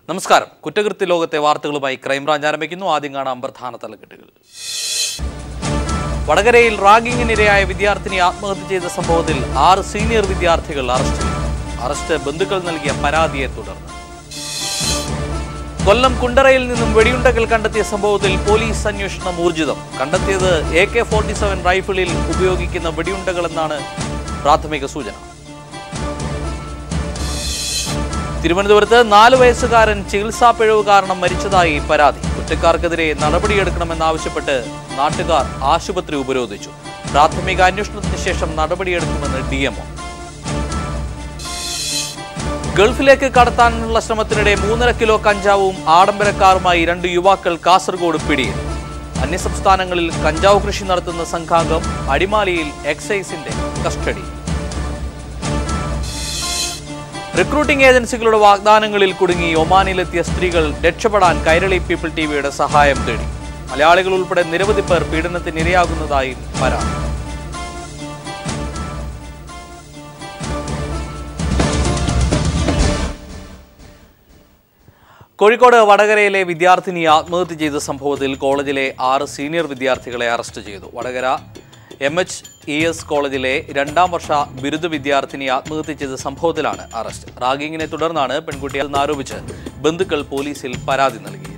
നമസ്കാരം കുറ്റകൃത്യ ലോകത്തെ വാർത്തകളുമായി ക്രൈംബ്രാഞ്ച് ആരംഭിക്കുന്നു ആദ്യം കാണാം പ്രധാന തലക്കെട്ടുകൾ വടകരയിൽ റാഗിങ്ങിനിരയായ വിദ്യാർത്ഥിനി ആത്മഹത്യ ചെയ്ത സംഭവത്തിൽ ആറ് സീനിയർ വിദ്യാർത്ഥികൾ അറസ്റ്റിൽ അറസ്റ്റ് ബന്ധുക്കൾ നൽകിയ പരാതിയെ തുടർന്ന് കൊല്ലം കുണ്ടറയിൽ നിന്നും വെടിയുണ്ടകൾ കണ്ടെത്തിയ സംഭവത്തിൽ പോലീസ് അന്വേഷണം ഊർജിതം കണ്ടെത്തിയത് എ കെ ഫോർട്ടി സെവൻ റൈഫിളിൽ ഉപയോഗിക്കുന്ന വെടിയുണ്ടകളെന്നാണ് പ്രാഥമിക സൂചന തിരുവനന്തപുരത്ത് നാല് വയസ്സുകാരൻ ചികിത്സാ പിഴവ് കാരണം മരിച്ചതായി പരാതി കുറ്റക്കാർക്കെതിരെ നടപടിയെടുക്കണമെന്നാവശ്യപ്പെട്ട് നാട്ടുകാർ ആശുപത്രി ഉപരോധിച്ചു പ്രാഥമിക അന്വേഷണത്തിന് ശേഷം നടപടിയെടുക്കുമെന്ന് ഡി എംഒ ഗൾഫിലേക്ക് കടത്താനുള്ള ശ്രമത്തിനിടെ മൂന്നര കിലോ കഞ്ചാവും ആഡംബര കാറുമായി രണ്ട് യുവാക്കൾ കാസർഗോഡ് പിടിയിൽ അന്യസംസ്ഥാനങ്ങളിൽ കഞ്ചാവ് കൃഷി നടത്തുന്ന സംഘാംഗം അടിമാലിയിൽ എക്സൈസിന്റെ കസ്റ്റഡി റിക്രൂട്ടിംഗ് ഏജൻസികളുടെ വാഗ്ദാനങ്ങളിൽ കുടുങ്ങി ഒമാനിലെത്തിയ സ്ത്രീകൾ രക്ഷപ്പെടാൻ കൈരളി പീപ്പിൾ ടിവിയുടെ സഹായം തേടി മലയാളികൾ ഉൾപ്പെടെ നിരവധി പേർ പീഡനത്തിന് ഇരയാകുന്നതായും പരാതി കോഴിക്കോട് വടകരയിലെ വിദ്യാർത്ഥിനി ആത്മഹത്യ ചെയ്ത സംഭവത്തിൽ കോളേജിലെ ആറ് സീനിയർ വിദ്യാർത്ഥികളെ അറസ്റ്റ് ചെയ്തു Vadakara M H E S കോളേജിലെ രണ്ടാം വർഷ ബിരുദ വിദ്യാർത്ഥിനി ആത്മഹത്യ ചെയ്ത സംഭവത്തിലാണ് അറസ്റ്റ് റാഗിങ്ങിനെ തുടർന്നാണ് പെൺകുട്ടി ആരോപിച്ച് ബന്ധുക്കൾ പോലീസിൽ പരാതി നൽകിയിരുന്നു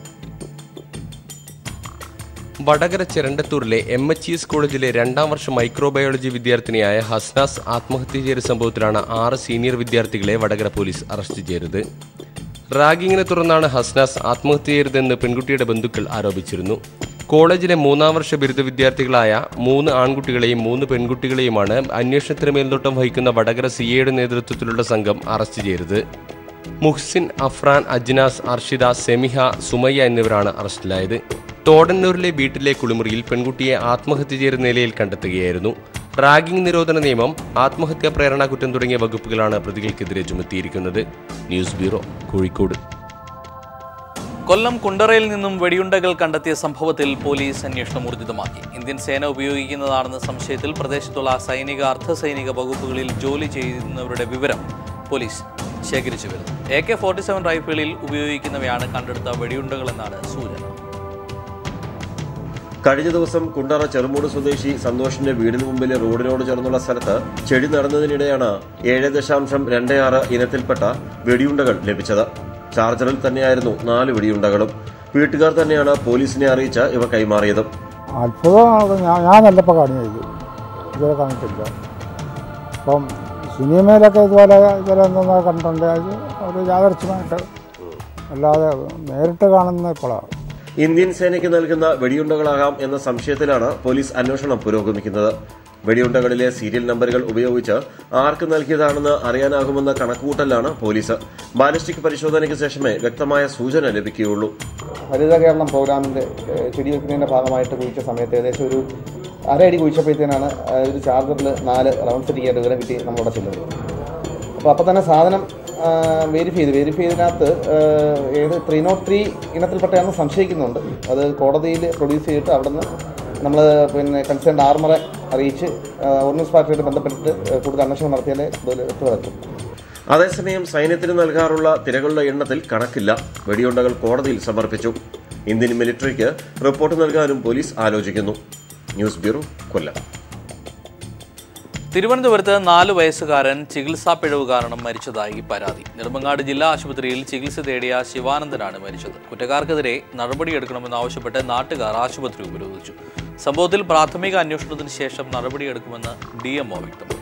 വടകര ചെരണ്ടത്തൂരിലെ എം എച്ച് എസ് കോളേജിലെ രണ്ടാം വർഷ മൈക്രോബയോളജി വിദ്യാർത്ഥിനിയായ ഹസ്നാസ് ആത്മഹത്യ ചെയ്ത സംഭവത്തിലാണ് ആറ് സീനിയർ വിദ്യാർത്ഥികളെ വടകര പോലീസ് അറസ്റ്റ് ചെയ്തത് റാഗിങ്ങിനെ തുടർന്നാണ് ഹസ്നാസ് ആത്മഹത്യ ചെയ്തതെന്ന് പെൺകുട്ടിയുടെ ബന്ധുക്കൾ ആരോപിച്ചിരുന്നു കോളേജിലെ മൂന്നാം വർഷ ബിരുദ വിദ്യാർത്ഥികളായ മൂന്ന് ആൺകുട്ടികളെയും മൂന്ന് പെൺകുട്ടികളെയുമാണ് അന്വേഷണത്തിന് മേൽനോട്ടം വഹിക്കുന്ന വടകര സി എയുടെ നേതൃത്വത്തിലുള്ള സംഘം അറസ്റ്റ് ചെയ്തത് മുഹ്സിൻ അഫ്രാൻ അജ്നാസ് അർഷിദ സെമിഹ സുമയ്യ എന്നിവരാണ് അറസ്റ്റിലായത് തോടന്നൂരിലെ വീട്ടിലെ കുളിമുറിയിൽ പെൺകുട്ടിയെ ആത്മഹത്യ ചെയ്ത നിലയിൽ കണ്ടെത്തുകയായിരുന്നു റാഗിംഗ് നിരോധന നിയമം ആത്മഹത്യാ പ്രേരണ കുറ്റം തുടങ്ങിയ വകുപ്പുകളാണ് പ്രതികൾക്കെതിരെ ചുമത്തിയിരിക്കുന്നത് ന്യൂസ് ബ്യൂറോ കോഴിക്കോട് കൊല്ലം കുണ്ടറയിൽ നിന്നും വെടിയുണ്ടകൾ കണ്ടെത്തിയ സംഭവത്തിൽ പോലീസ് അന്വേഷണം ഊർജിതമാക്കി ഇന്ത്യൻ സേന ഉപയോഗിക്കുന്നതാണെന്ന സംശയത്തിൽ പ്രദേശത്തുള്ള സൈനിക അർദ്ധസൈനിക വകുപ്പുകളിൽ ജോലി ചെയ്യുന്നവരുടെ വിവരം പോലീസ് ശേഖരിച്ചു വരുന്നു എ കെ ഫോർട്ടി സെവൻ റൈഫിളിൽ ഉപയോഗിക്കുന്നവയാണ് കണ്ടെടുത്ത വെടിയുണ്ടകളെന്നാണ് സൂചന കഴിഞ്ഞ ദിവസം കുണ്ടറ ചെറുമൂട് സ്വദേശി സന്തോഷിന്റെ വീടിന് മുമ്പിലെ റോഡിനോട് ചേർന്നുള്ള സ്ഥലത്ത് ചെടി നടന്നതിനിടെയാണ് ഏഴ് ദശാംശം രണ്ട് ആറ് ഇനത്തിൽപ്പെട്ട വെടിയുണ്ടകൾ ലഭിച്ചത് ചാർജറിൽ തന്നെയായിരുന്നു നാല് വെടിയുണ്ടകളും വീട്ടുകാർ തന്നെയാണ് പോലീസിനെ അറിയിച്ച് ഇവ കൈമാറിയത് അത്ഭുതമാണ് ഞാൻ ഞാനല്ലപ്പോൾ കാണുന്നത് ഇതുവരെ കണ്ടിട്ടില്ല അപ്പം സിനിമയിലൊക്കെ ഇതുപോലെ ചില എന്തെന്നോ കണ്ടിട്ടുണ്ട് അത് ഒരു യാദർച്ഛമായിട്ട് അല്ലാതെ നേരിട്ട് കാണുന്ന ഇപ്പോഴാണ് ഇന്ത്യൻ സേനയ്ക്ക് നൽകുന്ന വെടിയുണ്ടകളാകാം എന്ന സംശയത്തിലാണ് പോലീസ് അന്വേഷണം പുരോഗമിക്കുന്നത് വെടിയുണ്ടകളിലെ സീരിയൽ നമ്പറുകൾ ഉപയോഗിച്ച് ആർക്ക് നൽകിയതാണെന്ന് അറിയാനാകുമെന്ന കണക്കുകൂട്ടലാണ് പോലീസ് ബാലിസ്റ്റിക് പരിശോധനയ്ക്ക് ശേഷമേ വ്യക്തമായ സൂചന ലഭിക്കുകയുള്ളൂ ഹരിത കേരളം പ്രോഗ്രാമിൻ്റെ ചെടി വെക്കുന്നതിൻ്റെ ഭാഗമായിട്ട് കുഴിച്ച സമയത്ത് ഏകദേശം ഒരു അര അടി കുഴിച്ചപ്പോഴത്തേനാണ് ആ, ഒരു ചാർജറിൽ നാല് റൗണ്ട് സെറ്റ് ചെയ്യാൻ വിവരം കിട്ടി നമ്മളവിടെ ചെല്ലുന്നത് അപ്പോൾ അപ്പോൾ തന്നെ സാധനം വെരിഫൈ ചെയ്തു വെരിഫൈ ചെയ്തതിനകത്ത് ആ, ഏത് ത്രീ നോട്ട് ത്രീ ഇനത്തിൽപ്പെട്ടതാണെന്ന് സംശയിക്കുന്നുണ്ട് അത് കോടതിയിൽ പ്രൊഡ്യൂസ് ചെയ്തിട്ട് അവിടെ നിന്ന് നമ്മൾ പിന്നെ കൺസേൺ ആർമറെ അറിയിച്ച് ഓർഗനൈസ് പാർട്ടിയായിട്ട് ബന്ധപ്പെട്ടിട്ട് കൂടുതൽ അന്വേഷണം നടത്തിയാലേ കൂടുതൽ എത്തുവരെത്തും അതേസമയം സൈന്യത്തിന് നൽകാറുള്ള തിരകളുടെ എണ്ണത്തിൽ കണക്കില്ല വെടിയുണ്ടകൾ കോടതിയിൽ സമർപ്പിച്ചു ഇന്ത്യൻ മിലിറ്ററിക്ക് റിപ്പോർട്ട് നൽകാനും പോലീസ് ആലോചിക്കുന്നു ന്യൂസ് ബ്യൂറോ കൊല്ലം തിരുവനന്തപുരത്ത് നാല് വയസ്സുകാരൻ ചികിത്സാ പിഴവ് കാരണം മരിച്ചതായി പരാതി നെടുമങ്ങാട് ജില്ലാ ആശുപത്രിയിൽ ചികിത്സ തേടിയ ശിവാനന്ദനാണ് മരിച്ചത് കുറ്റക്കാർക്കെതിരെ നടപടിയെടുക്കണമെന്നാവശ്യപ്പെട്ട് നാട്ടുകാർ ആശുപത്രി ഉപരോധിച്ചു സംഭവത്തിൽ പ്രാഥമിക അന്വേഷണത്തിന് ശേഷം നടപടിയെടുക്കുമെന്ന് ഡി എംഒ വ്യക്തമാക്കി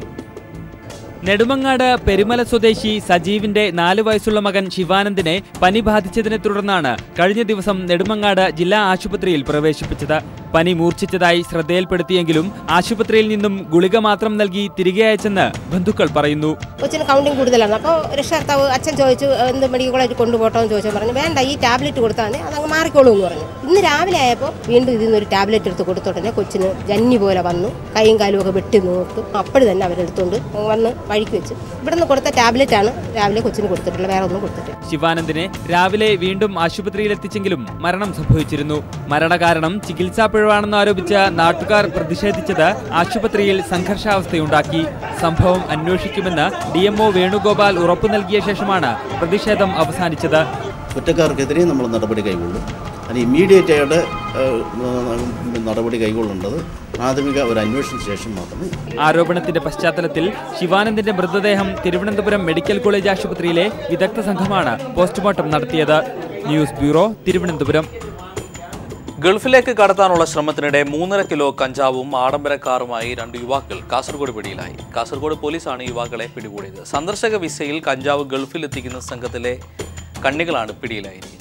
നെടുമങ്ങാട് പെരുമല സ്വദേശി സജീവിന്റെ നാല് വയസ്സുള്ള മകൻ ശിവാനന്ദിനെ പനി ബാധിച്ചതിനെ തുടർന്നാണ് കഴിഞ്ഞ ദിവസം നെടുമങ്ങാട് ജില്ലാ ആശുപത്രിയിൽ പ്രവേശിപ്പിച്ചത് പനി മൂർച്ഛിച്ചതായി ശ്രദ്ധയിൽപ്പെടുത്തിയെങ്കിലും ആശുപത്രിയിൽ നിന്നും ഗുളിക മാത്രം നൽകി തിരികെ അയച്ചെന്ന് ബന്ധുക്കൾ പറയുന്നു കൊച്ചിന് കൗണ്ടിങ് കൂടുതലാണ് അപ്പോൾ രക്ഷകർത്താവ് അച്ഛൻ ചോദിച്ചു എന്ത് മെഡിക്കൽ കോളേജിൽ കൊണ്ടുപോട്ടോ എന്ന് ചോദിച്ചാൽ പറഞ്ഞു വേണ്ട ഈ ടാബ്ലറ്റ് കൊടുത്താൽ മതി അതങ്ങ് മാറിക്കോളൂ എന്ന് പറഞ്ഞു ഇന്ന് രാവിലെ ആയപ്പോൾ വീണ്ടും ഇതിൽ നിന്ന് ഒരു ടാബ്ലറ്റ് എടുത്ത് കൊടുത്തോടനെ കൊച്ചിന് ജന്നി പോലെ വന്നു കൈയും കാലും ഒക്കെ വെട്ടി നോക്കും അപ്പോഴും തന്നെ അവരെടുത്തുകൊണ്ട് വന്ന് വഴിക്ക് വെച്ച് ഇവിടെ നിന്ന് കൊടുത്ത ടാബ്ലറ്റാണ് രാവിലെ കൊച്ചിന് കൊടുത്തിട്ടുള്ളത് വേറെ ഒന്നും കൊടുത്തിട്ടില്ല ശിവാനന്ദിനെ രാവിലെ വീണ്ടും ആശുപത്രിയിലെത്തിച്ചെങ്കിലും മരണം സംഭവിച്ചിരുന്നു മരണകാരണം ചികിത്സാ പിഴവ് പിഴവാണെന്ന് ആരോപിച്ച് നാട്ടുകാർ പ്രതിഷേധിച്ചത് ആശുപത്രിയിൽ സംഘർഷാവസ്ഥയുണ്ടാക്കി സംഭവം അന്വേഷിക്കുമെന്ന് ഡി എംഒ വേണുഗോപാൽ ഉറപ്പു നൽകിയ ശേഷമാണ് പ്രതിഷേധം അവസാനിച്ചത് കുറ്റക്കാർക്കെതിരെ നമ്മൾ നടപടി കൈകൊള്ളും അതിന് ഇമ്മീഡിയറ്റ് ആയിട്ട് ഏഹ്, നടപടി കൈകൊള്ളേണ്ടത് പ്രാഥമിക ഒരു അന്വേഷണത്തിന് ശേഷം മാത്രമേ ആരോപണത്തിന്റെ പശ്ചാത്തലത്തിൽ ശിവാനന്ദിന്റെ മൃതദേഹം തിരുവനന്തപുരം മെഡിക്കൽ കോളേജ് ആശുപത്രിയിലെ വിദഗ്ധ സംഘമാണ് പോസ്റ്റ്മോർട്ടം നടത്തിയത് ന്യൂസ് ബ്യൂറോ തിരുവനന്തപുരം ഗൾഫിലേക്ക് കടത്താനുള്ള ശ്രമത്തിനിടെ മൂന്നര കിലോ കഞ്ചാവും ആഡംബര കാറുമായി രണ്ട് യുവാക്കൾ കാസർഗോഡ് പിടിയിലായി കാസർഗോഡ് പോലീസാണ് യുവാക്കളെ പിടികൂടിയത് സന്ദർശക വിസയിൽ കഞ്ചാവ് ഗൾഫിൽ എത്തിക്കുന്ന സംഘത്തിലെ കണ്ണികളാണ് പിടിയിലായിരിക്കുന്നത്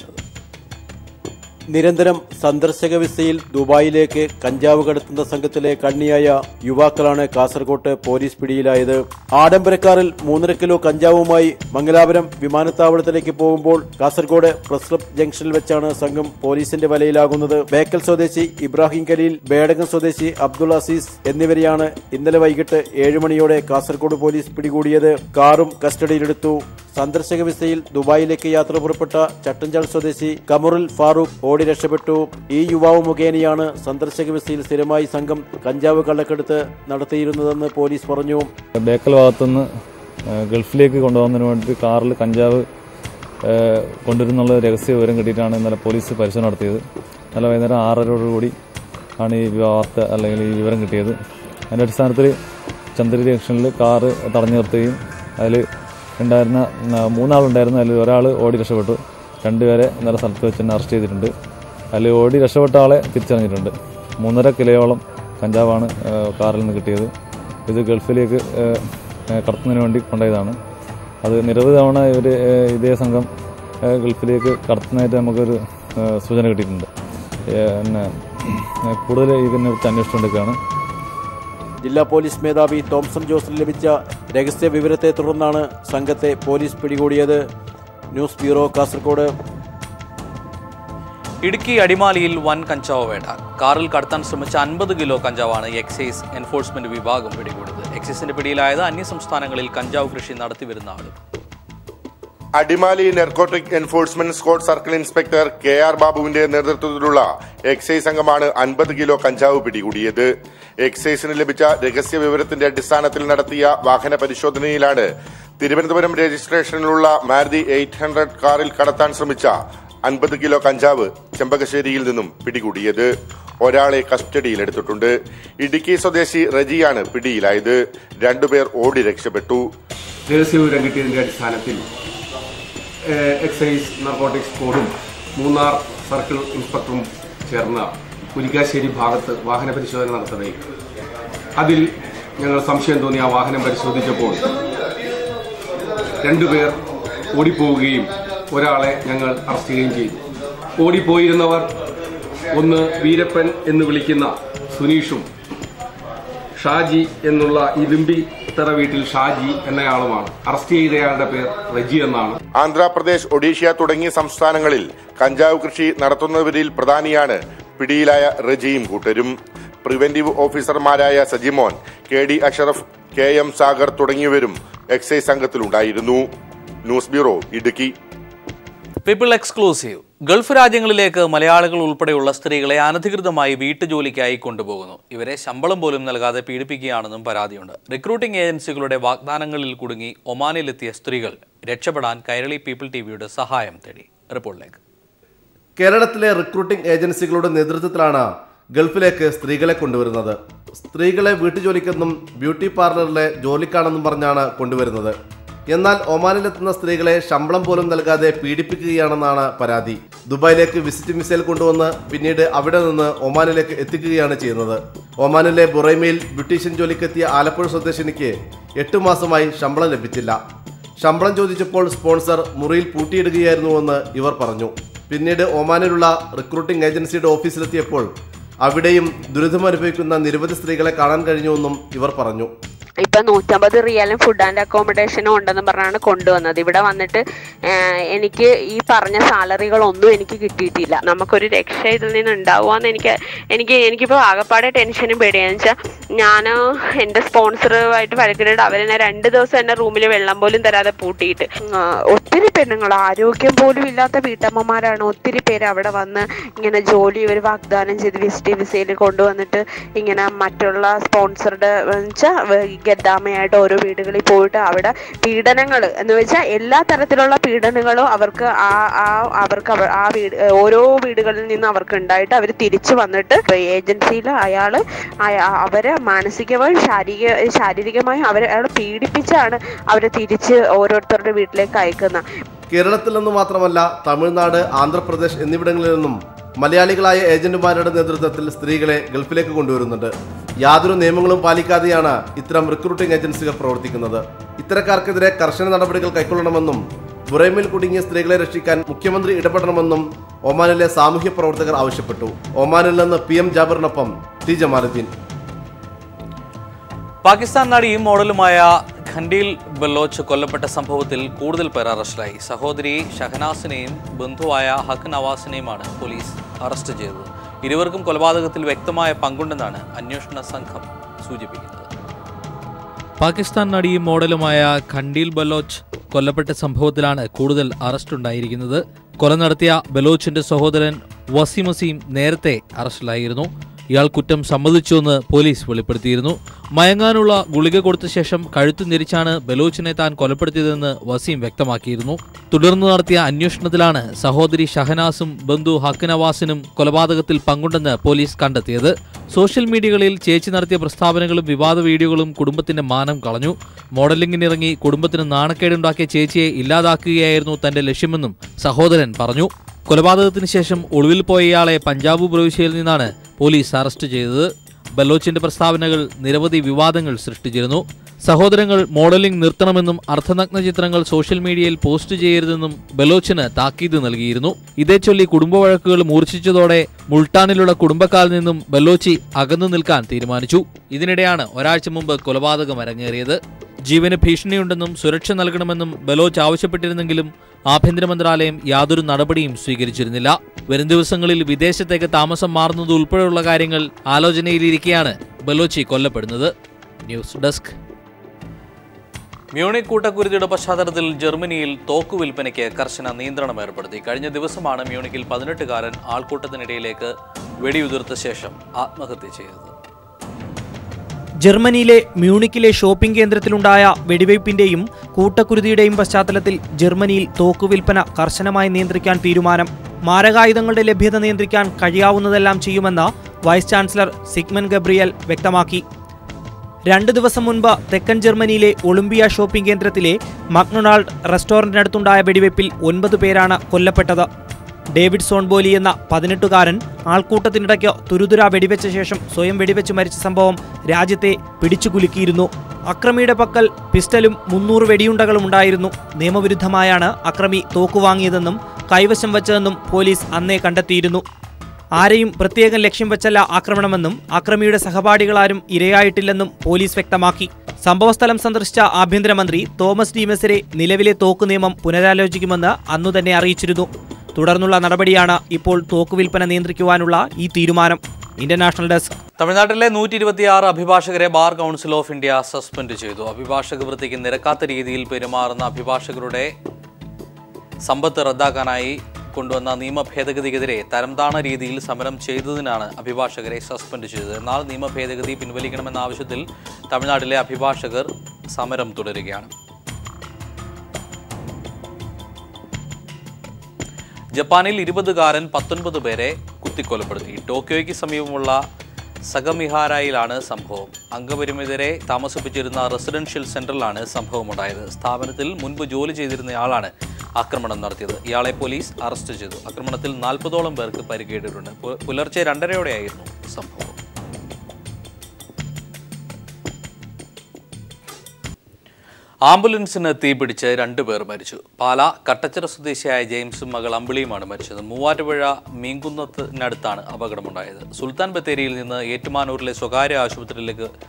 നിരന്തരം സന്ദർശക വിസയിൽ ദുബായിലേക്ക് കഞ്ചാവ് കടത്തുന്ന സംഘത്തിലെ കണ്ണിയായ യുവാക്കളാണ് കാസർകോട്ട് പോലീസ് പിടിയിലായത് ആഡംബരക്കാറിൽ മൂന്നര കിലോ കഞ്ചാവുമായി മംഗലാപുരം വിമാനത്താവളത്തിലേക്ക് പോകുമ്പോൾ കാസർഗോഡ് പ്രസ് ക്ലബ് ജംഗ്ഷനിൽ വെച്ചാണ് സംഘം പോലീസിന്റെ വലയിലാകുന്നത് ബേക്കൽ സ്വദേശി ഇബ്രാഹിം ഖലീൽ ബേഡകം സ്വദേശി അബ്ദുൾ അസീസ് എന്നിവരെയാണ് ഇന്നലെ വൈകിട്ട് ഏഴ് മണിയോടെ കാസർഗോഡ് പോലീസ് പിടികൂടിയത് കാറും കസ്റ്റഡിയിലെടുത്തു സന്ദർശക വിസയിൽ ദുബായിലേക്ക് യാത്ര പുറപ്പെട്ട ചട്ടഞ്ചാൽ സ്വദേശി കമറുൽ ഫാറൂഖ് ഓടി രക്ഷപ്പെട്ടു ഈ യുവാവ് മുഖേനയാണ് സന്ദർശക വിസയിൽ സ്ഥിരമായി സംഘം കഞ്ചാവ് കള്ളക്കെടുത്ത് നടത്തിയിരുന്നതെന്ന് പോലീസ് പറഞ്ഞു ബേക്കൽ ഭാഗത്തുനിന്ന് ഏഹ്, ഗൾഫിലേക്ക് കൊണ്ടുപോകുന്നതിന് വേണ്ടി കാറിൽ കഞ്ചാവ് ഏഹ്, കൊണ്ടുവരുന്നുള്ള രഹസ്യ വിവരം കിട്ടിയിട്ടാണ് ഇന്നലെ പോലീസ് പരിശോധന നടത്തിയത് ഇന്നലെ വൈകുന്നേരം ആറരയോടുകൂടി ആണ് ഈ വാർത്ത അല്ലെങ്കിൽ ഈ വിവരം കിട്ടിയത് അതിൻ്റെ അടിസ്ഥാനത്തിൽ ചന്ദ്രഗിരി ജംഗ്ഷനിൽ കാറ് തടഞ്ഞു നിർത്തുകയും അതിൽ ഉണ്ടായിരുന്ന ന- മൂന്നാളുണ്ടായിരുന്നു അതിൽ ഒരാൾ ഓടി രക്ഷപ്പെട്ടു രണ്ടുപേരെ ഇന്നലെ സ്ഥലത്ത് വെച്ച് തന്നെ അറസ്റ്റ് ചെയ്തിട്ടുണ്ട് അതിൽ ഓടി രക്ഷപ്പെട്ട ആളെ തിരിച്ചറിഞ്ഞിട്ടുണ്ട് മൂന്നര കിലോയോളം കഞ്ചാവാണ് ഏഹ്, കാറിൽ നിന്ന് കിട്ടിയത് ഇത് ഗൾഫിലേക്ക് ഏഹ്, ഏഹ്, കടത്തുന്നതിന് വേണ്ടി കൊണ്ടുപോയതാണ് അത് നിരവധി തവണ ഇവർ ഇതേ സംഘം ഏഹ്, ഗൾഫിലേക്ക് കടത്തുന്നതായിട്ട് നമുക്കൊരു ഏഹ്, സൂചന കിട്ടിയിട്ടുണ്ട് ഏഹ്, പിന്നെ ഏഹ്, കൂടുതൽ ഇതിനെക്കുറിച്ച് അന്വേഷിച്ചുകൊണ്ടിരിക്കുകയാണ് ജില്ലാ പോലീസ് മേധാവി തോംസൺ ജോസിന് ലഭിച്ച രഹസ്യ വിവരത്തെ തുടർന്നാണ് സംഘത്തെ പോലീസ് പിടികൂടിയത് ന്യൂസ് ബ്യൂറോ കാസർഗോഡ് ഇടുക്കി അടിമാലിയിൽ വൻ കഞ്ചാവ് വേട്ട കാറിൽ കടത്താൻ ശ്രമിച്ച അൻപത് കിലോ കഞ്ചാവാണ് എക്സൈസ് എൻഫോഴ്സ്മെന്റ് വിഭാഗം പിടികൂടിയത് എക്സൈസിന്റെ പിടിയിലായത് അന്യസംസ്ഥാനങ്ങളിൽ കഞ്ചാവ് കൃഷി നടത്തിവരുന്ന ആളും Adimali narcotic enforcement squad circle inspector K R ബാബുവിന്റെ നേതൃത്വത്തിലുള്ള എക്സൈസ് സംഘമാണ് അൻപത് കിലോ കഞ്ചാവ് പിടികൂടിയത് എക്സൈസിന് ലഭിച്ച രഹസ്യ വിവരത്തിന്റെ അടിസ്ഥാനത്തിൽ നടത്തിയ വാഹന പരിശോധനയിലാണ് തിരുവനന്തപുരം രജിസ്ട്രേഷനിലുള്ള മാരുതി എയ്റ്റ് ഹൺഡ്രഡ് കാറിൽ കടത്താൻ ശ്രമിച്ച അൻപത് കിലോ കഞ്ചാവ് ചെമ്പകശ്ശേരിയിൽ നിന്നും പിടികൂടിയത് ഒരാളെ കസ്റ്റഡിയിലെടുത്തിട്ടുണ്ട് ഇടുക്കി സ്വദേശി റജിയാണ് പിടിയിലായത് രണ്ടുപേർ ഓടി രക്ഷപ്പെട്ടു രഹസ്യവിവരം കിട്ടിയതിന്റെ അടിസ്ഥാനത്തിൽ ഏഹ്, എക്സൈസ് നർക്കോട്ടിക്സ് കോഡും മൂന്നാർ സർക്കിൾ ഇൻസ്പെക്ടറും ചേർന്ന മുരിക്കാശ്ശേരി ഭാഗത്ത് വാഹന പരിശോധന നടത്തുകയും അതിൽ ഞങ്ങൾ സംശയം തോന്നി ആ വാഹനം പരിശോധിച്ചപ്പോൾ രണ്ടുപേർ ഓടിപ്പോവുകയും ഒരാളെ ഞങ്ങൾ അറസ്റ്റ് ചെയ്യുകയും ചെയ്തു ഓടിപ്പോയിരുന്നവർ ഒന്ന് വീരപ്പൻ എന്ന് വിളിക്കുന്ന സുനീഷും ഷാജി എന്നുള്ള ഇരുമ്പി തറ വീട്ടിൽ ഷാജി എന്നയാളുമാണ് അറസ്റ്റ് ചെയ്തയാളുടെ പേർ റജി എന്നാണ് ആന്ധ്രാപ്രദേശ് ഒഡീഷ തുടങ്ങിയ സംസ്ഥാനങ്ങളിൽ കഞ്ചാവ് കൃഷി നടത്തുന്നവരിൽ പ്രധാനിയാണ് പിടിയിലായ റജിയും കൂട്ടരും പ്രിവന്റീവ് ഓഫീസർമാരായ Sajimon K D Ashraf K M Sagar തുടങ്ങിയവരും എക്സൈസ് സംഘത്തിലുണ്ടായിരുന്നു news bureau Idukki people exclusive Gulf രാജ്യങ്ങളിലേക്ക് മലയാളികൾ ഉൾപ്പെടെയുള്ള സ്ത്രീകളെ അനധികൃതമായി വീട്ടുജോലിക്കായി കൊണ്ടുപോകുന്നു ഇവരെ ശമ്പളം പോലും നൽകാതെ പീഡിപ്പിക്കുകയാണെന്നും പരാതിയുണ്ട് റിക്രൂട്ടിംഗ് ഏജൻസികളുടെ വാഗ്ദാനങ്ങളിൽ കുടുങ്ങി ഒമാനിലെത്തിയ സ്ത്രീകൾ രക്ഷപ്പെടാൻ കൈരളി പീപ്പിൾ ടിവിയുടെ സഹായം തേടി റിപ്പോർട്ടിലേക്ക് കേരളത്തിലെ റിക്രൂട്ടിംഗ് ഏജൻസികളുടെ നേതൃത്വത്തിലാണ് ഗൾഫിലേക്ക് സ്ത്രീകളെ കൊണ്ടുവരുന്നത് സ്ത്രീകളെ വീട്ടുജോലിക്കെന്നും ബ്യൂട്ടി പാർലറിലെ ജോലിക്കാണെന്നും പറഞ്ഞാണ് കൊണ്ടുവരുന്നത് എന്നാൽ ഒമാനിലെത്തുന്ന സ്ത്രീകളെ ശമ്പളം പോലും നൽകാതെ പീഡിപ്പിക്കുകയാണെന്നാണ് പരാതി ദുബായിലേക്ക് വിസിറ്റ് വിസയിൽ കൊണ്ടുവന്ന് പിന്നീട് അവിടെ നിന്ന് ഒമാനിലേക്ക് എത്തിക്കുകയാണ് ചെയ്യുന്നത് ഒമാനിലെ ബുറൈമയിൽ ബ്യൂട്ടീഷ്യൻ ജോലിക്കെത്തിയ ആലപ്പുഴ സ്വദേശിനിക്ക് എട്ട് മാസമായി ശമ്പളം ലഭിച്ചില്ല ശമ്പളം ചോദിച്ചപ്പോൾ സ്പോൺസർ മുറിയിൽ പൂട്ടിയിടുകയായിരുന്നുവെന്ന് ഇവർ പറഞ്ഞു പിന്നീട് ഒമാനിലുള്ള റിക്രൂട്ടിംഗ് ഏജൻസിയുടെ ഓഫീസിലെത്തിയപ്പോൾ അവിടെയും ദുരിതമനുഭവിക്കുന്ന നിരവധി സ്ത്രീകളെ കാണാൻ കഴിഞ്ഞുവെന്നും ഇവർ പറഞ്ഞു ഇപ്പൊ നൂറ്റമ്പത് റിയലും ഫുഡ് ആൻഡ് അക്കോമഡേഷനും ഉണ്ടെന്ന് പറഞ്ഞാണ് കൊണ്ടുവന്നത് ഇവിടെ വന്നിട്ട് ആഹ്, എനിക്ക് ഈ പറഞ്ഞ സാലറികളൊന്നും എനിക്ക് കിട്ടിയിട്ടില്ല നമുക്കൊരു രക്ഷ ഇതിൽ നിന്ന് ഉണ്ടാവുമെന്ന് എനിക്ക് എനിക്ക് എനിക്കിപ്പോൾ ആകപ്പാടെ ടെൻഷനും പേടിയാന്ന് വെച്ചാൽ ഞാൻ എൻ്റെ സ്പോൺസറുമായിട്ട് വഴക്കിട്ടിട്ട് അവരെന്നെ രണ്ട് ദിവസം എൻ്റെ റൂമിൽ വെള്ളം പോലും തരാതെ പൂട്ടിയിട്ട് ആഹ്, ഒത്തിരി പെണ്ണുങ്ങൾ ആരോഗ്യം പോലും ഇല്ലാത്ത വീട്ടമ്മമാരാണ് ഒത്തിരി പേര് അവിടെ വന്ന് ഇങ്ങനെ ജോലി ഇവർ വാഗ്ദാനം ചെയ്ത് വിസിറ്റ് വിസയിൽ കൊണ്ടുവന്നിട്ട് ഇങ്ങനെ മറ്റുള്ള സ്പോൺസറുടെ വെച്ചാൽ ഗദ്ദാമയായിട്ട് ഓരോ വീടുകളിൽ പോയിട്ട് അവിടെ പീഡനങ്ങൾ എന്ന് വെച്ചാൽ എല്ലാ തരത്തിലുള്ള പീഡനങ്ങളും അവർക്ക് ആ ആ അവർക്ക് അവ- ആ വീട് ഓരോ വീടുകളിൽ നിന്ന് അവർക്ക് ഉണ്ടായിട്ട് അവർ തിരിച്ചു വന്നിട്ട് ഏജൻസിയിൽ അയാൾ അവരെ മാനസികമായും ശാരീരിക ശാരീരികമായും അവരെ അയാൾ പീഡിപ്പിച്ചാണ് അവരെ തിരിച്ച് ഓരോരുത്തരുടെ വീട്ടിലേക്ക് അയക്കുന്നത് കേരളത്തിൽ നിന്ന് മാത്രമല്ല തമിഴ്നാട് ആന്ധ്രാപ്രദേശ് എന്നിവിടങ്ങളിൽ നിന്നും മലയാളികളായ ഏജന്റുമാരുടെ നേതൃത്വത്തിൽ സ്ത്രീകളെ ഗൾഫിലേക്ക് കൊണ്ടുവരുന്നുണ്ട് യാതൊരു നിയമങ്ങളും പാലിക്കാതെയാണ് ഇത്തരം റിക്രൂട്ടിംഗ് ഏജൻസികൾ പ്രവർത്തിക്കുന്നത് ഇത്തരക്കാർക്കെതിരെ കർശന നടപടികൾ കൈക്കൊള്ളണമെന്നും ബുറൈമിൽ കുടുങ്ങിയ സ്ത്രീകളെ രക്ഷിക്കാൻ മുഖ്യമന്ത്രി ഇടപെടണമെന്നും ഒമാനിലെ സാമൂഹ്യ പ്രവർത്തകർ ആവശ്യപ്പെട്ടു ഒമാനിൽ നിന്ന് പി എം ജാബറിനൊപ്പം ടി ജമാലുദ്ദീൻ പാകിസ്ഥാൻ നടിയും മോഡലുമായ ഖൻഡീൽ ബലോച്ച് കൊല്ലപ്പെട്ട സംഭവത്തിൽ കൂടുതൽ പേർ അറസ്റ്റിലായി സഹോദരി ഷഹനാസിനെയും ബന്ധുവായ ഹക്ക് നവാസിനെയുമാണ് പോലീസ് അറസ്റ്റ് ചെയ്തത് ഇരുവർക്കും കൊലപാതകത്തിൽ വ്യക്തമായ പങ്കുണ്ടെന്നാണ് അന്വേഷണ സംഘം സൂചിപ്പിക്കുന്നത് പാകിസ്ഥാൻ നടിയും മോഡലുമായ ഖണ്ടീൽ ബലോച്ച് കൊല്ലപ്പെട്ട സംഭവത്തിലാണ് കൂടുതൽ അറസ്റ്റ് ഉണ്ടായിരിക്കുന്നത് കൊല നടത്തിയ ബലോച്ചിന്റെ സഹോദരൻ വസീം വസീം നേരത്തെ അറസ്റ്റിലായിരുന്നു ഇയാൾ കുറ്റം സമ്മതിച്ചുവെന്ന് പോലീസ് വെളിപ്പെടുത്തിയിരുന്നു മയങ്ങാനുള്ള ഗുളിക കൊടുത്ത ശേഷം കഴുത്തു ഞെരിച്ചാണ് ബലോച്ചിനെ താൻ കൊലപ്പെടുത്തിയതെന്ന് വസീം വ്യക്തമാക്കിയിരുന്നു തുടർന്ന് നടത്തിയ അന്വേഷണത്തിലാണ് സഹോദരി ഷഹനാസും ബന്ധു ഹക്ക് നവാസിനും കൊലപാതകത്തിൽ പങ്കുണ്ടെന്ന് പോലീസ് കണ്ടെത്തിയത് സോഷ്യൽ മീഡിയകളിൽ ചേച്ചി നടത്തിയ പ്രസ്താവനകളും വിവാദ വീഡിയോകളും കുടുംബത്തിന്റെ മാനം കളഞ്ഞു മോഡലിംഗിനിറങ്ങി കുടുംബത്തിന് നാണക്കേടുണ്ടാക്കിയ ചേച്ചിയെ ഇല്ലാതാക്കുകയായിരുന്നു തന്റെ ലക്ഷ്യമെന്നും സഹോദരൻ പറഞ്ഞു കൊലപാതകത്തിന് ശേഷം ഒളിവിൽ പോയ ഇയാളെ പഞ്ചാബ് പ്രവിശ്യയിൽ നിന്നാണ് പോലീസ് അറസ്റ്റ് ചെയ്തത് ബലോച്ചിന്റെ പ്രസ്താവനകൾ നിരവധി വിവാദങ്ങൾ സൃഷ്ടിച്ചിരുന്നു സഹോദരങ്ങൾ മോഡലിംഗ് നിർത്തണമെന്നും അർദ്ധനഗ്ന ചിത്രങ്ങൾ സോഷ്യൽ മീഡിയയിൽ പോസ്റ്റ് ചെയ്യരുതെന്നും ബലോച്ചിന് താക്കീത് നൽകിയിരുന്നു ഇതേ ചൊല്ലി കുടുംബ വഴക്കുകൾ മൂർച്ഛിച്ചതോടെ മുൾട്ടാനിലുള്ള കുടുംബക്കാരിൽ നിന്നും ബലോച്ചി അകന്നു നിൽക്കാൻ തീരുമാനിച്ചു ഇതിനിടെയാണ് ഒരാഴ്ച മുമ്പ് കൊലപാതകം അരങ്ങേറിയത് ജീവന് ഭീഷണിയുണ്ടെന്നും സുരക്ഷ നൽകണമെന്നും ബലോച്ച് ആവശ്യപ്പെട്ടിരുന്നെങ്കിലും ആഭ്യന്തര മന്ത്രാലയം യാതൊരു നടപടിയും സ്വീകരിച്ചിരുന്നില്ല വരും ദിവസങ്ങളിൽ വിദേശത്തേക്ക് താമസം മാറുന്നത് ഉൾപ്പെടെയുള്ള കാര്യങ്ങൾ ആലോചനയിലിരിക്കെയാണ് ബലോച്ചി കൊല്ലപ്പെടുന്നത് ന്യൂസ് ഡെസ്ക് മ്യൂണിക് കൂട്ടക്കുരുതിയുടെ പശ്ചാത്തലത്തിൽ ജർമ്മനിയിൽ തോക്കു വിൽപ്പനയ്ക്ക് കർശന നിയന്ത്രണം ഏർപ്പെടുത്തി കഴിഞ്ഞ ദിവസമാണ് മ്യൂണിക്കിൽ പതിനെട്ടുകാരൻ ആൾക്കൂട്ടത്തിനിടയിലേക്ക് വെടിയുതിർത്ത ശേഷം ആത്മഹത്യ ചെയ്തത് ജർമ്മനിയിലെ മ്യൂണിക്കിലെ ഷോപ്പിംഗ് കേന്ദ്രത്തിലുണ്ടായ വെടിവയ്പ്പിന്റെയും കൂട്ടക്കുരുതിയുടെയും പശ്ചാത്തലത്തിൽ ജർമ്മനിയിൽ തോക്കുവിൽപ്പന കർശനമായി നിയന്ത്രിക്കാൻ തീരുമാനം മാരകായുധങ്ങളുടെ ലഭ്യത നിയന്ത്രിക്കാൻ കഴിയാവുന്നതെല്ലാം ചെയ്യുമെന്ന് വൈസ് ചാൻസലർ സിഗ്മൻ ഗബ്രിയൽ വ്യക്തമാക്കി രണ്ട് ദിവസം മുൻപ് തെക്കൻ ജർമ്മനിയിലെ ഒളിമ്പിയ ഷോപ്പിംഗ് കേന്ദ്രത്തിലെ മക്ഡൊണാൾഡ് റെസ്റ്റോറന്റിനടുത്തുണ്ടായ വെടിവയ്പിൽ ഒൻപത് പേരാണ് കൊല്ലപ്പെട്ടത് ഡേവിഡ് സോൺബോലി എന്ന പതിനെട്ടുകാരൻ ആൾക്കൂട്ടത്തിനിടയ്ക്ക് തുരുതുര വെടിവെച്ച ശേഷം സ്വയം വെടിവെച്ച് മരിച്ച സംഭവം രാജ്യത്തെ പിടിച്ചുകുലുക്കിയിരുന്നു അക്രമിയുടെ പക്കൽ പിസ്റ്റലും മുന്നൂറ് വെടിയുണ്ടകളും ഉണ്ടായിരുന്നു നിയമവിരുദ്ധമായാണ് അക്രമി തോക്കു വാങ്ങിയതെന്നും കൈവശം വച്ചതെന്നും പോലീസ് അന്നേ കണ്ടെത്തിയിരുന്നു ആരെയും പ്രത്യേകം ലക്ഷ്യം വെച്ചല്ല ആക്രമണമെന്നും അക്രമിയുടെ സഹപാഠികളാരും ഇരയായിട്ടില്ലെന്നും പോലീസ് വ്യക്തമാക്കി സംഭവസ്ഥലം സന്ദർശിച്ച ആഭ്യന്തരമന്ത്രി തോമസ് ഡീമസരെ നിലവിലെ തോക്ക് നിയമം പുനരാലോചിക്കുമെന്ന് അന്നു തന്നെ അറിയിച്ചിരുന്നു തുടർന്നുള്ള നടപടിയാണ് ഇപ്പോൾ തോക്കുവിൽപ്പന നിയന്ത്രിക്കുവാനുള്ള ഈ തീരുമാനം ഇന്റർനാഷണൽ ഡെസ്ക് തമിഴ്നാട്ടിലെ നൂറ്റി ഇരുപത്തിയാറ് അഭിഭാഷകരെ bar council of India suspend ചെയ്തു അഭിഭാഷക വൃത്തിക്ക് നിരക്കാത്ത രീതിയിൽ പെരുമാറുന്ന അഭിഭാഷകരുടെ സമ്പത്ത് റദ്ദാക്കാനായി കൊണ്ടുവന്ന നിയമ ഭേദഗതിക്കെതിരെ തരംതാണ രീതിയിൽ സമരം ചെയ്തതിനാണ് അഭിഭാഷകരെ സസ്പെൻഡ് ചെയ്തത് എന്നാൽ നിയമ ഭേദഗതി പിൻവലിക്കണമെന്ന ആവശ്യത്തിൽ തമിഴ്നാട്ടിലെ അഭിഭാഷകർ സമരം തുടരുകയാണ് ജപ്പാനിൽ ഇരുപതുകാരൻ പത്തൊൻപത് പേരെ കുത്തിക്കൊലപ്പെടുത്തി ടോക്കിയോയ്ക്ക് സമീപമുള്ള സഗമിഹാരയിലാണ് സംഭവം അംഗപരിമിതരെ താമസിപ്പിച്ചിരുന്ന റെസിഡൻഷ്യൽ സെന്ററിലാണ് സംഭവമുണ്ടായത് സ്ഥാപനത്തിൽ മുൻപ് ജോലി ചെയ്തിരുന്നയാളാണ് ആക്രമണം നടത്തിയത് ഇയാളെ പോലീസ് അറസ്റ്റ് ചെയ്തു ആക്രമണത്തിൽ നാൽപ്പതോളം പേർക്ക് പരിക്കേറ്റിട്ടുണ്ട് പു- പുലർച്ചെ രണ്ടരയോടെയായിരുന്നു സംഭവം ആംബുലൻസിന് തീപിടിച്ച് രണ്ടുപേർ മരിച്ചു പാല കട്ടച്ചിറ സ്വദേശിയായ ജെയിംസും മകൾ അമ്പിളിയുമാണ് മരിച്ചത് മൂവാറ്റുപുഴ മീൻകുന്നത്തിനടുത്താണ് അപകടമുണ്ടായത് സുൽത്താൻ ബത്തേരിയിൽ നിന്ന് ഏറ്റുമാനൂരിലെ സ്വകാര്യ ആശുപത്രിയിലേക്ക്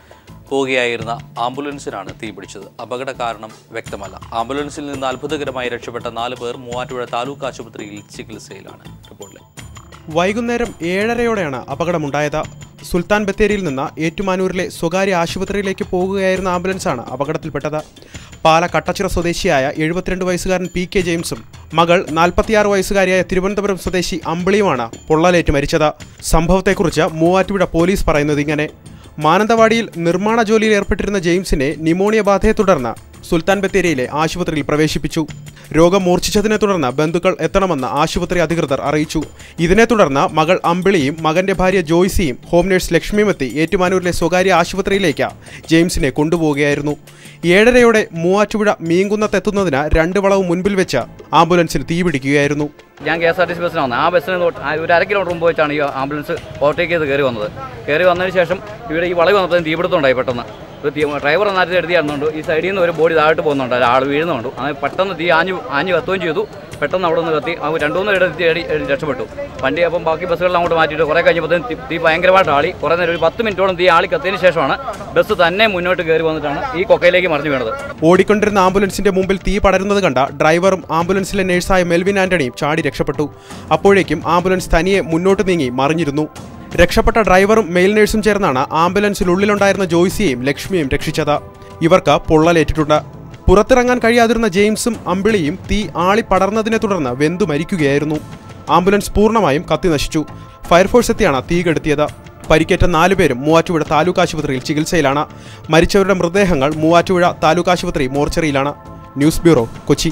പോവുകയായിരുന്ന ആംബുലൻസിനാണ് തീപിടിച്ചത് അപകട കാരണം വ്യക്തമല്ല ആംബുലൻസിൽ നിന്ന് അത്ഭുതകരമായി രക്ഷപ്പെട്ട നാല് പേർ മൂവാറ്റുപുഴ താലൂക്ക് ആശുപത്രിയിൽ ചികിത്സയിലാണ് റിപ്പോർട്ടിൽ വൈകുന്നേരം ഏഴരയോടെയാണ് അപകടമുണ്ടായത് സുൽത്താൻ ബത്തേരിയിൽ നിന്ന് ഏറ്റുമാനൂരിലെ സ്വകാര്യ ആശുപത്രിയിലേക്ക് പോകുകയായിരുന്ന ആംബുലൻസാണ് അപകടത്തിൽപ്പെട്ടത് പാല കട്ടച്ചിറ സ്വദേശിയായ എഴുപത്തിരണ്ട് വയസ്സുകാരൻ പി കെ ജെയിംസും മകൾ നാൽപ്പത്തിയാറ് വയസ്സുകാരിയായ തിരുവനന്തപുരം സ്വദേശി അമ്പിളിയുമാണ് പൊള്ളലേറ്റ് മരിച്ചത് സംഭവത്തെക്കുറിച്ച് മൂവാറ്റുപുഴ പോലീസ് പറയുന്നത് ഇങ്ങനെ മാനന്തവാടിയിൽ നിർമ്മാണ ജോലിയിൽ ഏർപ്പെട്ടിരുന്ന ജെയിംസിനെ നിമോണിയ ബാധയെ തുടർന്ന് സുൽത്താൻ ബത്തേരിയിലെ ആശുപത്രിയിൽ പ്രവേശിപ്പിച്ചു രോഗം മൂർച്ഛിച്ചതിനെ തുടർന്ന് ബന്ധുക്കൾ എത്തണമെന്ന് ആശുപത്രി അധികൃതർ അറിയിച്ചു ഇതിനെ തുടർന്ന് മകൾ അമ്പിളിയും മകന്റെ ഭാര്യ ജോയ്സിയും ഹോം നേഴ്സ് ലക്ഷ്മിയുമെത്തി ഏറ്റുമാനൂരിലെ സ്വകാര്യ ആശുപത്രിയിലേക്ക് ജെയിംസിനെ കൊണ്ടുപോവുകയായിരുന്നു ഏഴരയോടെ മൂവാറ്റുപുഴ മീൻകുന്നത്തെത്തുന്നതിന് രണ്ട് വളവ് മുൻപിൽ വെച്ച് ആംബുലൻസിൽ തീപിടിക്കുകയായിരുന്നു ഞാൻ K S R T C ബസ്സിന് വന്നത് ആ ബസ്സിന് തൊട്ട് ആ ഒരു അര കിലോമീറ്റർ മുമ്പ് വെച്ചാണ് ഈ ആംബുലൻസ് ഓവർടേക്ക് ചെയ്ത് കയറി വന്നത് കയറി വന്നതിന് ശേഷം ഇവിടെ ഈ വളവ് വന്നപ്പോൾ തീപിടുത്തം ഉണ്ടായി പെട്ടെന്ന് ഒരു തീ- ഡ്രൈവർ നേരത്തെ എടുത്തിയായിരുന്നുണ്ട് ഈ സൈഡിൽ നിന്ന് ഒരു ബോഡി താഴോട്ട് പോകുന്നുണ്ട് ആൾ വീഴുന്നുണ്ട് അങ്ങനെ പെട്ടെന്ന് തീ ആഞ്ഞു ആഞ്ഞു കത്തുകയും ചെയ്തു പെട്ടെന്ന് അവിടെ നിന്ന് കത്തി ആ രണ്ടു മൂന്ന് ഇടത്ത് തീ അടി- അടി രക്ഷപ്പെട്ടു വണ്ടി അപ്പം ബാക്കി ബസ്സുകളെല്ലാം അങ്ങോട്ട് മാറ്റിയിട്ട് കുറേ കഴിഞ്ഞപ്പോഴത്തേക്കും തീ- തീ ഭയങ്കരമായിട്ട് ആളി കുറേ നേരം ഒരു പത്ത് മിനിറ്റോളം തീ ആളി കത്തിയതിന് ശേഷമാണ് ബസ് തന്നെ മുന്നോട്ട് കയറി വന്നിട്ടാണ് ഈ കൊക്കയിലേക്ക് മറിഞ്ഞു വീണത് ഓടിക്കൊണ്ടിരുന്ന ആംബുലൻസിന്റെ മുമ്പിൽ തീ പടരുന്നത് കണ്ട ഡ്രൈവറും ആംബുലൻസിലെ നഴ്സായ മെൽവിൻ ആന്റണിയും ചാടി രക്ഷപ്പെട്ടു അപ്പോഴേക്കും ആംബുലൻസ് തനിയെ മുന്നോട്ട് നീങ്ങി മറിഞ്ഞിരുന്നു രക്ഷപ്പെട്ട ഡ്രൈവറും മെയിൽ നഴ്സും ചേർന്നാണ് ആംബുലൻസിനുള്ളിലുണ്ടായിരുന്ന ജോയ്സിയെയും ലക്ഷ്മിയെയും രക്ഷിച്ചത് ഇവർക്ക് പൊള്ളലേറ്റിട്ടുണ്ട് പുറത്തിറങ്ങാൻ കഴിയാതിരുന്ന ജെയിംസും അമ്പിളിയും തീ ആളി പടർന്നതിനെ തുടർന്ന് വെന്തു മരിക്കുകയായിരുന്നു ആംബുലൻസ് പൂർണ്ണമായും കത്തി നശിച്ചു ഫയർഫോഴ്സ് എത്തിയാണ് തീ കെടുത്തിയത് പരിക്കേറ്റ നാലുപേരും മൂവാറ്റുപുഴ താലൂക്ക് ആശുപത്രിയിൽ ചികിത്സയിലാണ് മരിച്ചവരുടെ മൃതദേഹങ്ങൾ മൂവാറ്റുപുഴ താലൂക്ക് ആശുപത്രി മോർച്ചറിയിലാണ് ന്യൂസ് ബ്യൂറോ കൊച്ചി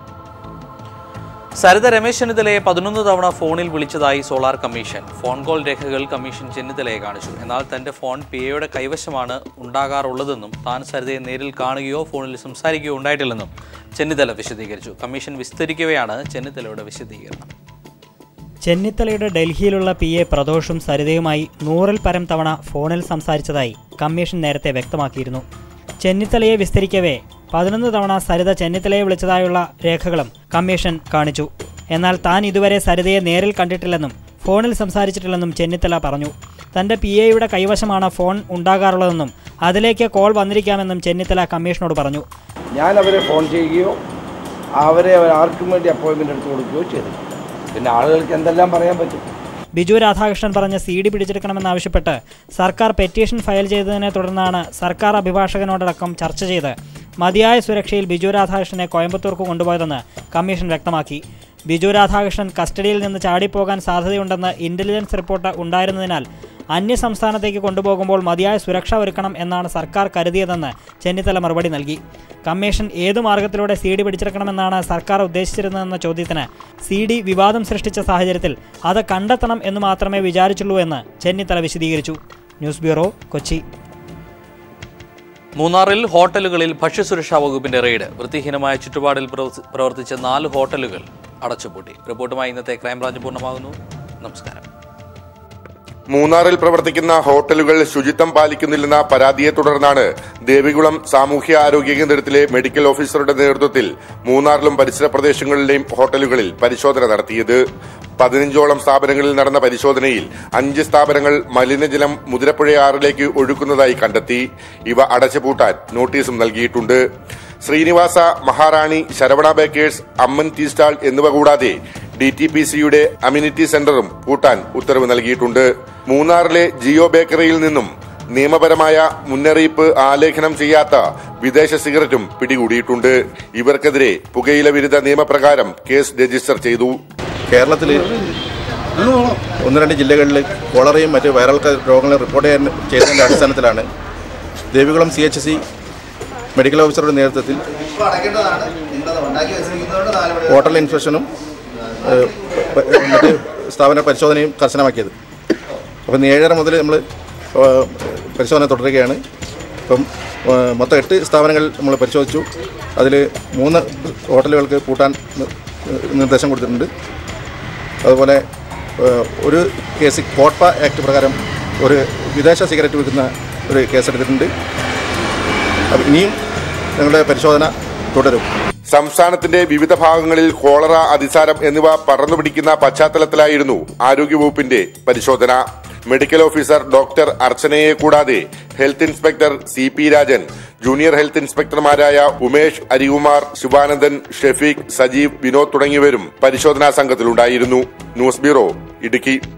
സരിത രമേശ് ചെന്നിത്തലയെ പതിനൊന്ന് തവണ ഫോണിൽ വിളിച്ചതായി സോളാർ കമ്മീഷൻ ഫോൺ കോൾ രേഖകൾ കമ്മീഷൻ ചെന്നിത്തലയെ കാണിച്ചു എന്നാൽ തന്റെ ഫോൺ പി എയുടെ കൈവശമാണ് ഉണ്ടാകാറുള്ളതെന്നും താൻ സരിതയെ നേരിൽ കാണുകയോ ഫോണിൽ സംസാരിക്കുകയോ ഉണ്ടായിട്ടില്ലെന്നും ചെന്നിത്തല വിശദീകരിച്ചു കമ്മീഷൻ വിസ്തരിക്കവെയാണ് ചെന്നിത്തലയുടെ വിശദീകരണം ചെന്നിത്തലയുടെ ഡൽഹിയിലുള്ള പി എ പ്രദോഷും സരിതയുമായി നൂറിൽ പരം തവണ ഫോണിൽ സംസാരിച്ചതായി കമ്മീഷൻ നേരത്തെ വ്യക്തമാക്കിയിരുന്നു ചെന്നിത്തലയെ വിസ്തരിക്കവേ പതിനൊന്ന് തവണ സരിത ചെന്നിത്തലയെ വിളിച്ചതായുള്ള രേഖകളും കമ്മീഷൻ കാണിച്ചു എന്നാൽ താൻ ഇതുവരെ സരിതയെ നേരിൽ കണ്ടിട്ടില്ലെന്നും ഫോണിൽ സംസാരിച്ചിട്ടില്ലെന്നും ചെന്നിത്തല പറഞ്ഞു തന്റെ പി എയുടെ കൈവശമാണ് ഫോൺ ഉണ്ടാകാറുള്ളതെന്നും അതിലേക്ക് കോൾ വന്നിരിക്കാമെന്നും ചെന്നിത്തല കമ്മീഷനോട് പറഞ്ഞു ഞാൻ അവരെ ഫോൺ ചെയ്യുകയോ അവരെ അവർ ആർക്കും വേണ്ടി അപ്പോയിൻമെൻ്റ് എടുത്ത് കൊടുക്കുകയോ ചെയ്തിട്ടില്ല പിന്നെ ആളുകൾക്ക് എന്തെല്ലാം പറയാൻ പറ്റും ബിജു രാധാകൃഷ്ണൻ പറഞ്ഞ സി ഡി പിടിച്ചെടുക്കണമെന്നാവശ്യപ്പെട്ട് സർക്കാർ പെറ്റീഷൻ ഫയൽ ചെയ്തതിനെ തുടർന്നാണ് സർക്കാർ അഭിഭാഷകനോടടക്കം ചർച്ച ചെയ്ത് മതിയായ സുരക്ഷയിൽ ബിജു രാധാകൃഷ്ണനെ കോയമ്പത്തൂർക്ക് കൊണ്ടുപോയതെന്ന് കമ്മീഷൻ വ്യക്തമാക്കി ബിജു രാധാകൃഷ്ണൻ കസ്റ്റഡിയിൽ നിന്ന് ചാടിപ്പോകാൻ സാധ്യതയുണ്ടെന്ന് ഇന്റലിജൻസ് റിപ്പോർട്ട് ഉണ്ടായിരുന്നതിനാൽ അന്യ സംസ്ഥാനത്തേക്ക് കൊണ്ടുപോകുമ്പോൾ മതിയായ സുരക്ഷ ഒരുക്കണം എന്നാണ് സർക്കാർ കരുതിയതെന്ന് ചെന്നിത്തല മറുപടി നൽകി കമ്മീഷൻ ഏതു മാർഗത്തിലൂടെ സി ഡി പിടിച്ചെടുക്കണമെന്നാണ് സർക്കാർ ഉദ്ദേശിച്ചിരുന്നതെന്ന ചോദ്യത്തിന് സി ഡി വിവാദം സൃഷ്ടിച്ച സാഹചര്യത്തിൽ അത് കണ്ടെത്തണം എന്ന് മാത്രമേ വിചാരിച്ചുള്ളൂ എന്ന് ചെന്നിത്തല വിശദീകരിച്ചു ന്യൂസ് ബ്യൂറോ കൊച്ചി മൂന്നാറിൽ ഹോട്ടലുകളിൽ ഭക്ഷ്യസുരക്ഷാ വകുപ്പിന്റെ റെയ്ഡ് വൃത്തിഹീനമായ ചുറ്റുപാടിൽ പ്രവർത്തി- പ്രവർത്തിച്ച നാല് ഹോട്ടലുകൾ അടച്ചുപൂട്ടി റിപ്പോർട്ടുമായി ഇന്നത്തെ ക്രൈംബ്രാഞ്ച് പൂർണ്ണമാകുന്നു നമസ്കാരം മൂന്നാറിൽ പ്രവർത്തിക്കുന്ന ഹോട്ടലുകൾ ശുചിത്വം പാലിക്കുന്നില്ലെന്ന പരാതിയെ തുടർന്നാണ് ദേവികുളം സാമൂഹ്യ ആരോഗ്യ കേന്ദ്രത്തിലെ മെഡിക്കൽ ഓഫീസറുടെ നേതൃത്വത്തിൽ മൂന്നാറിലും പരിസര പ്രദേശങ്ങളിലെയും ഹോട്ടലുകളിൽ പരിശോധന നടത്തിയത് പതിനഞ്ചോളം സ്ഥാപനങ്ങളിൽ നടന്ന പരിശോധനയിൽ അഞ്ച് സ്ഥാപനങ്ങൾ മലിനജലം മുതിരപ്പുഴയാറിലേക്ക് ഒഴുക്കുന്നതായി കണ്ടെത്തി ഇവ അടച്ചുപൂട്ടാൻ നോട്ടീസും നൽകിയിട്ടുണ്ട് Srinivasa Maharani Saravana bakers Amman tea stall എന്നിവ കൂടാതെ ഡി ടി പി സിയുടെ അമ്യൂണിറ്റി സെന്ററും പൂട്ടാൻ ഉത്തരവ് നൽകിയിട്ടുണ്ട് മൂന്നാറിലെ ജിയോ ബേക്കറിയിൽ നിന്നും നിയമപരമായ മുന്നറിയിപ്പ് ആലേഖനം ചെയ്യാത്ത വിദേശ സിഗരറ്റും പിടികൂടിയിട്ടുണ്ട് ഇവർക്കെതിരെ പുകയില വിരുദ്ധ നിയമപ്രകാരം കേസ് രജിസ്റ്റർ ചെയ്തു കേരളത്തിൽ ഒന്ന് രണ്ട് ജില്ലകളിൽ കോളറയും മറ്റ് വൈറൽ ക- രോഗങ്ങളും റിപ്പോർട്ട് ചെയ്യാൻ ചെയ്തതിൻ്റെ അടിസ്ഥാനത്തിലാണ് Devikulam C H C medical ഓഫീസറുടെ നേതൃത്വത്തിൽ ഹോട്ടൽ ഇൻസ്പെക്ഷനും ഏഹ്, പ- മറ്റ് സ്ഥാപന പരിശോധനയും കർശനമാക്കിയത് അപ്പം ഇന്ന് ഏഴര മുതൽ നമ്മൾ പരിശോധന തുടരുകയാണ് ഇപ്പം ഏഹ്, മൊത്തം എട്ട് സ്ഥാപനങ്ങൾ നമ്മൾ പരിശോധിച്ചു അതിൽ മൂന്ന് ഹോട്ടലുകൾക്ക് പൂട്ടാൻ നി- നിർദ്ദേശം കൊടുത്തിട്ടുണ്ട് അതുപോലെ ഏഹ്, ഒരു കേസ് കോട്ട്പ ആക്ട് പ്രകാരം ഒരു വിദേശ സിഗരറ്റ് വിൽക്കുന്ന ഒരു കേസെടുത്തിട്ടുണ്ട് അപ്പം ഇനിയും ഞങ്ങളുടെ പരിശോധന തുടരും സംസ്ഥാനത്തിന്റെ വിവിധ ഭാഗങ്ങളിൽ കോളറ അതിസാരം എന്നിവ പടർന്നുപിടിക്കുന്ന പശ്ചാത്തലത്തിലായിരുന്നു ആരോഗ്യവകുപ്പിന്റെ പരിശോധന മെഡിക്കൽ ഓഫീസർ ഡോക്ടർ അർച്ചനയെ കൂടാതെ health inspector C P Rajan junior health ഇൻസ്പെക്ടർമാരായ ഉമേഷ് അരികുമാർ ശിവാനന്ദൻ ഷെഫീഖ് സജീവ് വിനോദ് തുടങ്ങിയവരും പരിശോധനാ സംഘത്തിലുണ്ടായിരുന്നു ന്യൂസ് ബ്യൂറോ ഇടുക്കി